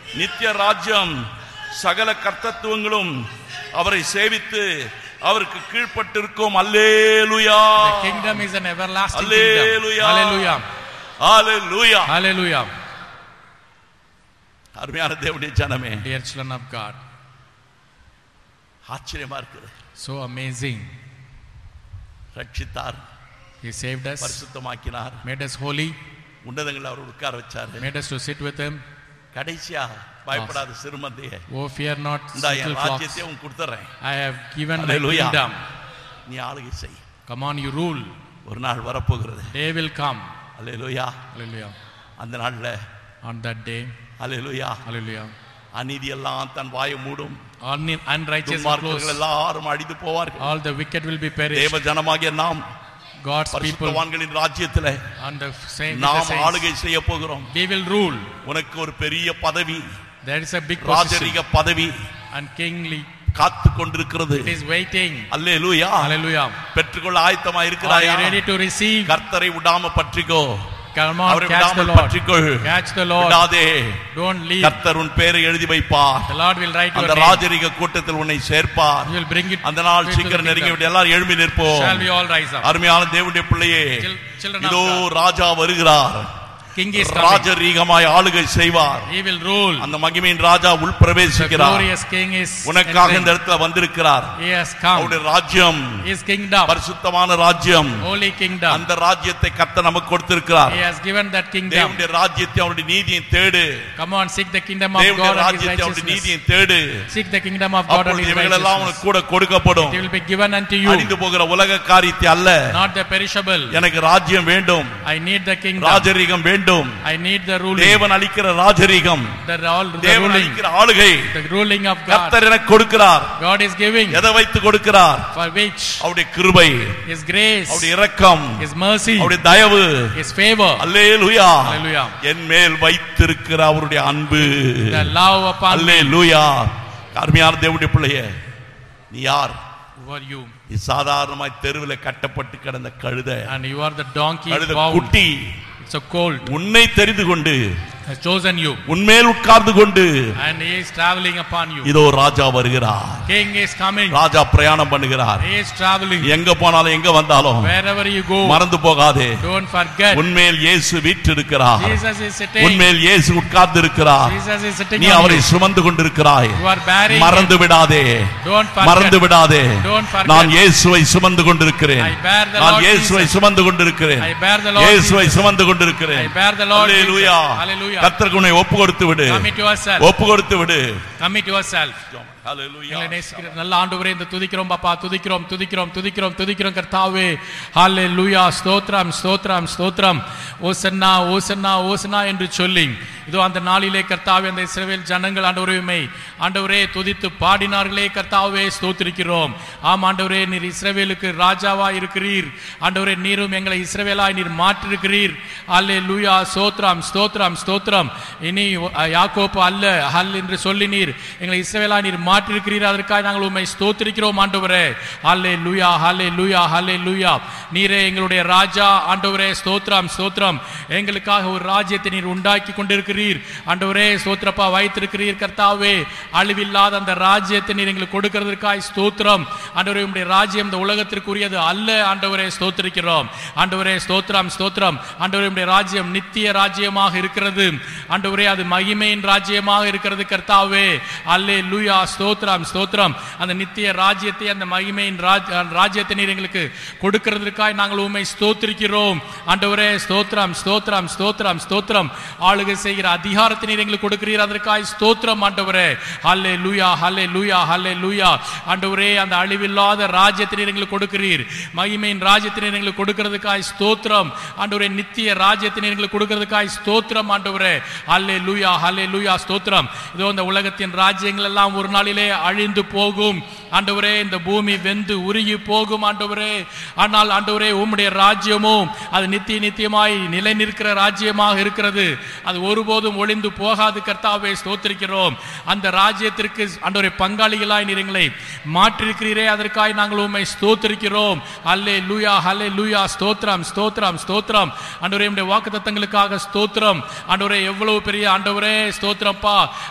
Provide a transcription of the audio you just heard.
நித்திய ராஜ்யம் சகல கர்த்தத்துவங்களும் அவரை சேவித்து அவருக்கு கீழ்ப்பட்டிருக்கும் அல்லேலுயா The kingdom is an everlasting Hallelujah. kingdom. Hallelujah. Hallelujah Hallelujah. அருமையான தேவனுடைய ஜனமே Dear children of God, ஆச்சரியமா இருக்குது so amazing. ரட்சித்தார் He saved us, பரிசுத்தமாக்கினார் made us holy, உன்னதங்கள் அவர் உட்கார வச்சாரு made us to sit with Him. கடைசியா பயப்படாத சிறுமந்தைய Oh, fear not, இந்த little என் flocks. ராஜ்யத்தை உன் கொடுத்துறேன் I have given my Hallelujah. kingdom. நீ ஆளுகை செய் Come on, you rule. ஒரு நாள் வரப்போகிறது Day will come. Hallelujah Hallelujah. அந்த நாள்ல On that day, hallelujah hallelujah. அநீதி எல்லாம் தன் வாயை மூடும் Un- unrighteous will துன்மார்க்கர்கள் close. எல்லாரும் அழிந்து போவார்கள் All the wicked will be perished. தேவ ஜனமாகிய நாம் God's people பரிசுத்தவான்களின் ராஜ்யத்துல on the same with the நாம் saints. ஆளுகை செய்ய போகிறோம் We will rule. உனக்கு ஒரு பெரிய பதவி There is a big position ராஜரிக பதவி and kingly. காத்து கொண்டிருக்கிறது It is waiting. Hallelujah Hallelujah. பெற்றுக்கொள்ள ஆயத்தமா Are இருக்கிறாயா you ready to receive? கர்த்தரை விடாம பற்றிக்கோ Come on, அவரை catch the விடாமல் Lord. பற்றிக்கொள் Catch the Lord. விடாதே Don't leave. கர்த்தர் உன் பேரை எழுதி வைப்பார் The Lord will write your அந்த name. ராஜரிக கூட்டத்தில் உன்னை சேர்ப்பார் He will bring it அந்த நாள் to the சீக்கிரம் நெருங்கி kingdom. விட்டு எல்லாரும் எழும்பி நிற்போம் Shall we all rise up? அருமையான தேவனுடைய பிள்ளையே Chil- children of இதோ God. ராஜா வருகிறார் King is coming. ராஜரீகமாய் ஆளுகை செய்வார் He will rule. அந்த மகிமையின் ராஜா The உள்பிரவேசிக்கிறார் glorious King is உனக்காக இந்த entering. இடத்துல வந்திருக்கிறார் He has come. அவருடைய ராஜ்யம் His kingdom. பரிசுத்தமான ராஜ்யம் Holy kingdom. அந்த ராஜ்யத்தை கர்த்தர் நமக்கு கொடுத்திருக்கிறார் He has given that kingdom. தேவனுடைய ராஜ்யத்தை அவருடைய நீதியை தேடு Come on, seek the kingdom of தேவனுடைய God and His ராஜ்யத்தை அவருடைய righteousness. நீதியை தேடு Seek the kingdom of God and அப்பொழுது His இவைகள் எல்லாம் righteousness. உனக்கு கூட கொடுக்கப்படும் It will be given unto you, அழிந்து போகிற உலக காரியத்தை அல்ல not the perishable. எனக்கு ராஜ்யம் வேண்டும் I need the kingdom. ராஜரீகம் வேண்டும் I need the ruling. தேவன் அளிக்கிற ராஜரீகம் The, all, the தேவன் ruling. அளிக்கிற ஆளுகை The ruling of God. கர்த்தர் எனக்கு கொடுக்கிறார் God is giving. எதை வைத்து கொடுக்கிறார் For which அவருடைய கிருபை His grace, அவருடைய இரக்கம் His mercy, அவருடைய தயவு His favor. அல்லேலூயா Hallelujah. என் மேல் வைத்திருக்கிற அவருடைய அன்பு The love upon me. அல்லேலூயா அருமையான தேவனுடைய பிள்ளையே நீ யார் Who are you? நீ சாதாரணமாய் தெருவில் கட்டப்பட்டு கிடந்த கழுத And you are the donkey கழுத bound. குட்டி It's a colt. உன்னை தெரிந்து கொண்டு Has chosen you. உன்மேல் உட்கார்ந்து கொண்டு And he is traveling upon you. இதோ ராஜா வருகிறார் King is coming. ராஜா பிரயாணம் பண்ணுகிறார் He is traveling. எங்க போனாலும் எங்க வந்தாலும் Wherever you go, மறந்து போகாதே don't forget. உன்மேல் இயேசு வீற்றிருக்கிறார் Jesus is sitting. உன்மேல் இயேசு உட்கார்ந்து இருக்கிறார் Jesus is sitting நீ on அவரை you. சுமந்து கொண்டிருக்கிறாய் You are bearing மறந்து விடாதே Don't forget. மறந்து விடாதே Don't forget. நான் இயேசுவை சுமந்து கொண்டிருக்கிறேன் I bear the நான் Lord இயேசுவை Jesus. சுமந்து கொண்டிருக்கிறேன் I bear the Lord இயேசுவை Jesus. சுமந்து கொண்டிருக்கிறேன் I bear the Lord hallelujah Jesus. Hallelujah. கர்த்தருக்கு உன்னை ஒப்பு கொடுத்து விடு Commit yourself. ஒப்பு கொடுத்து விடு Commit yourself. அல்லேலூயா எங்களை நேசிக்கிற நல்ல ஆண்டவரே இந்த துதிக்கிறோம் பாப்பா துதிக்கிறோம் துதிக்கிறோம் துதிக்கிறோம் துதிக்கிறோம் கர்த்தாவே ஹாலே லூயா ஸ்தோத்ரம் ஸ்தோத்ரம் ஸ்தோத்ரம் ஓசன்னா ஓசன்னா ஓசன்னா என்று சொல்லி இதோ அந்த நாளிலே கர்த்தாவே அந்த இஸ்ரவேல் ஜனங்கள் ஆண்டவரையுமே ஆண்டவரே துதித்து பாடினார்களே கர்த்தாவே ஸ்தோத்திரிக்கிறோம் ஆம் ஆண்டவரே நீர் இஸ்ரவேலுக்கு ராஜாவா இருக்கிறீர் ஆண்டவரே நீரும் எங்களை இஸ்ரவேலாய் நீர் மாற்றிருக்கிறீர் அல்லே லூயா ஸ்தோத்ரம் ஸ்தோத்ரம் ஸ்தோத்ரம் இனி அஹ், யாக்கோப்பு அல்ல ஹல் என்று சொல்லி நீர் எங்களை இஸ்ரவேலா நீர் மாற்றிருக்கிறீர் அதற்காக நாங்கள் உண்மை ஸ்தோத்திரிக்கிறோம் ஆண்டவரே ஹல்லே லூயா ஹல்லே லூயா ஹல்லே லூயா நீரே எங்களுடைய ராஜா ஆண்டவரே ஸ்தோத்ரம் ஸ்தோத்ரம் எங்களுக்காக ஒரு ராஜ்யத்தை நீர் உண்டாக்கி கொண்டிருக்கிறீர் ஆண்டவரே ஸ்தோத்திரப்பா வைத்திருக்கிறீர் கர்த்தாவே அழிவில்லாத அந்த ராஜ்யத்தை நீர் எங்களுக்கு கொடுக்கிறதற்காய் ஸ்தோத்திரம் ஆண்டவரே உம்முடைய ராஜ்யம் இந்த உலகத்திற்குரியது அல்ல ஆண்டவரே ஸ்தோத்திரிக்கிறோம் ஆண்டவரே ஸ்தோத்திரம் ஸ்தோத்திரம் ஆண்டவரே உம்முடைய ராஜ்யம் நித்திய ராஜ்யமாக இருக்கிறது ஆண்டவரே அது மகிமையின் ராஜ்யமாக இருக்கிறது கர்த்தாவே அல்லே லூயா ஸ்தோத்திரம் ஸ்தோத்திரம் அந்த நித்திய ராஜ்யத்தை அந்த மகிமையின் ராஜ் ராஜ்யத்தை நீர் எங்களுக்கு கொடுக்கிறதற்காய் நாங்கள் உண்மை ஸ்தோத்திரிக்கிறோம் ஆண்டவரே ஸ்தோத்திரம் ஸ்தோத்திரம் ஸ்தோத்திரம் ஸ்தோத்திரம் ஆளுகை செய்கிற அதிகாரத்தை நீர் எங்களுக்கு கொடுக்கிறீர் அதற்காய் ஸ்தோத்திரம் ஆண்டவரே ஹல்லே லூயா ஹல்லே லூயா ஹல்லே லூயா ஆண்டவரே அந்த அழிவில்லாத ராஜ்யத்தை நீர் எங்களுக்கு கொடுக்கிறீர் மகிமையின் ராஜ்யத்தை நீர் எங்களுக்கு கொடுக்கிறதுக்காய் ஸ்தோத்திரம் ஆண்டவரே நித்திய ராஜ்யத்தை நீர் எங்களுக்கு கொடுக்கிறதுக்காய் ஸ்தோத்திரம் ஆண்டவரே ஹல்லே லூயா ஹல்லே லூயா ஸ்தோத்திரம் இதோ இந்த உலகத்தின் ராஜ்யங்கள் எல்லாம் ஒரு நாளிலே அழிந்து போகும் ஆண்டவரே இந்த பூமி வெந்து உருகி போகும் ஆண்டவரே ஆனால் ஆண்டவரே உம்முடைய ராஜ்யமும் அது நித்திய நித்தியமாய் நிலை நிற்கிற ராஜ்யமாக இருக்கிறது அது ஒருபோதும் ஒளிந்து போகாது கர்த்தாவே ஸ்தோத்திரிக்கிறோம் அந்த ராஜ்யத்திற்கு ஆண்டவரே பங்காளிகளாய் நீர் எங்களை மாற்றிருக்கிறீரே அதற்காய் நாங்கள் உண்மை ஸ்தோத்திரிக்கிறோம் அல்லே லூயா ஹல்லே லூயா ஸ்தோத்திரம் ஸ்தோத்திரம் ஸ்தோத்திரம் ஆண்டவரே உம்முடைய வாக்குத்தத்தங்களுக்காக ஸ்தோத்திரம் ஆண்டவரே எவ்வளவு பெரிய ஆண்டவரே ஸ்தோத்திரப்பா